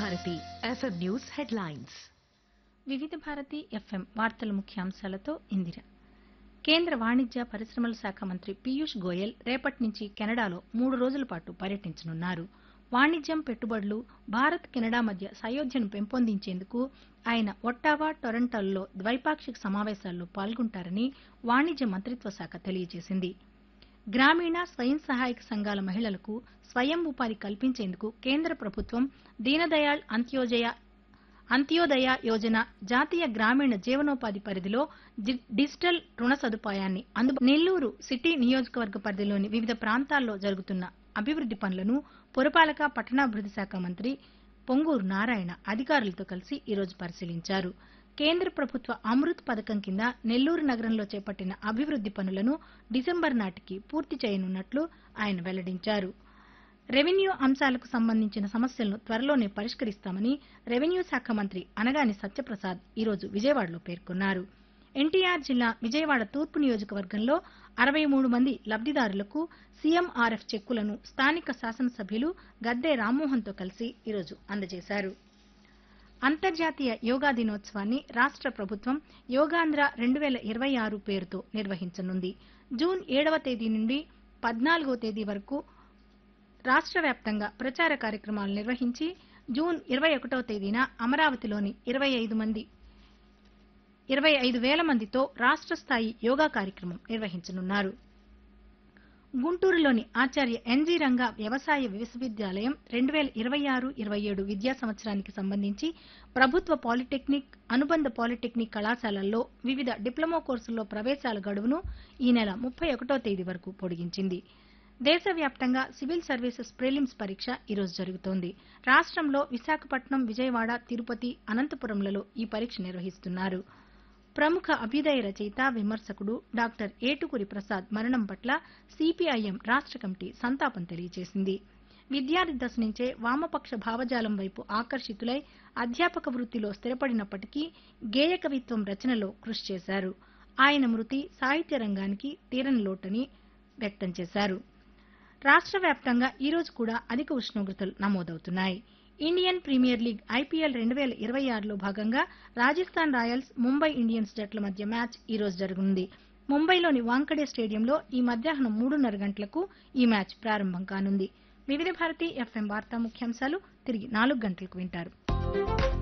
Bharati FM news headlines వివిధ Bharati FM వార్తల ముఖ్యాంశాలతో ఇందిర కేంద్ర వాణిజ్య పరిశ్రమల శాఖ మంత్రి పీయూష్ గోయల్ రేపటి నుంచి కెనడాలో మూడు రోజుల పాటు పర్యటించనున్నారు వాణిజ్యం పెట్టుబడులు భారత్ కెనడా మధ్య సయోధ్యను పెంపొందించేందుకు ఆయన ఒట్టావా టొరంటోల్లో ద్వైపాక్షిక సమావేశాల్లో పాల్గొంటారని వాణిజ్య మంత్రిత్వ శాఖ తెలియజేసింది గ్రామీణ స్వయం సహాయక సంఘాల మహిళలకు స్వయం ఉపాధి కల్పించేందుకు కేంద్ర ప్రభుత్వం దీనదయాళ్ అంత్యోదయ అంత్యోదయ యోజన జాతీయ గ్రామీణ జీవనోపాధి పరిధిలో జి- డిజిటల్ రుణ సదుపాయాన్ని అందు నెల్లూరు సిటీ నియోజకవర్గ పరిధిలోని వివిధ ప్రాంతాల్లో జరుగుతున్న అభివృద్ది పనులను పురపాలక పట్టణాభివృద్ది శాఖ మంత్రి పొంగూరు నారాయణ అధికారులతో కలిసి ఈరోజు పరిశీలించారు కేంద్ర ప్రభుత్వ అమృత్ పథకం కింద నెల్లూరు నగరంలో చేపట్టిన అభివృద్ది పనులను డిసెంబర్ నాటికి పూర్తి చేయనున్నట్లు ఆయన వెల్లడించారు రెవెన్యూ అంశాలకు సంబంధించిన సమస్యలను త్వరలోనే పరిష్కరిస్తామని రెవెన్యూ శాఖ మంత్రి అనగాని సత్యప్రసాద్ ఈరోజు విజయవాడలో పేర్కొన్నారు ఎన్టీఆర్ జిల్లా విజయవాడ తూర్పు నియోజకవర్గంలో అరవై మూడు మంది లబ్దిదారులకు సీఎంఆర్ఎఫ్ చెక్కులను స్థానిక శాసనసభ్యులు గద్దే రామ్మోహన్తో కలిసి ఈరోజు అందజేశారు అంతర్జాతీయ యోగా దినోత్సవాన్ని రాష్ట్ర ప్రభుత్వం యోగాంధ్ర రెండు వేల ఇరవై ఆరు పేరుతో నిర్వహించనుంది జూన్ ఏడవ తేదీ నుండి పద్నాలుగవ తేదీ వరకు రాష్ట్ర వ్యాప్తంగా ప్రచార కార్యక్రమాలు నిర్వహించి జూన్ ఇరవై ఒకటవ తేదీన అమరావతిలోని ఇరవై ఐదు మంది ఇరవై ఐదు వేల మందితో రాష్ట్ర స్థాయి యోగా కార్యక్రమం నిర్వహించనున్నారు గుంటూరులోని ఆచార్య ఎన్జీ రంగా వ్యవసాయ విశ్వవిద్యాలయం రెండు వేల ఇరవై ఆరు ఇరవై ఏడు విద్యా సంవత్సరానికి సంబంధించి ప్రభుత్వ పాలిటెక్నిక్ అనుబంధ పాలిటెక్నిక్ కళాశాలల్లో వివిధ డిప్లొమా కోర్సుల్లో ప్రవేశాల గడువును ఈ నెల ముప్పై ఒకటో తేదీ వరకు పొడిగించింది దేశవ్యాప్తంగా సివిల్ సర్వీసెస్ ప్రిలిమ్స్ పరీక్ష ఈరోజు జరుగుతోంది రాష్ట్రంలో విశాఖపట్నం విజయవాడ తిరుపతి అనంతపురంలలో ఈ పరీక్ష నిర్వహిస్తున్నారు ప్రముఖ అభ్యుదయ రచయిత విమర్శకుడు డాక్టర్ ఏటుకురి ప్రసాద్ మరణం పట్ల సిపిఐఎం రాష్ట్ర కమిటీ సంతాపం తెలియజేసింది విద్యార్థి దశ నుంచే వామపక్ష భావజాలం వైపు ఆకర్షితులై అధ్యాపక వృత్తిలో స్థిరపడినప్పటికీ గేయ కవిత్వం రచనలో కృషి చేశారు ఆయన మృతి సాహిత్య రంగానికి తీరని లోటని వ్యక్తం చేశారు రాష్ట్ర వ్యాప్తంగా ఈ రోజు కూడా అధిక ఉష్ణోగ్రతలు నమోదవుతున్నాయి ఇండియన్ ప్రీమియర్ లీగ్ ఐపీఎల్ రెండు వేల ఇరవై ఆరులో భాగంగా రాజస్థాన్ రాయల్స్ ముంబై ఇండియన్స్ జట్ల మధ్య మ్యాచ్ ఈ రోజు జరగనుంది ముంబైలోని వాంకడే స్టేడియంలో ఈ మధ్యాహ్నం మూడున్నర గంటలకు ఈ మ్యాచ్ ప్రారంభం కానుంది వివిధ భారతి ఎఫ్ఎం వార్తా ముఖ్యాంశాలు తిరిగి నాలుగు గంటలకు వింటారు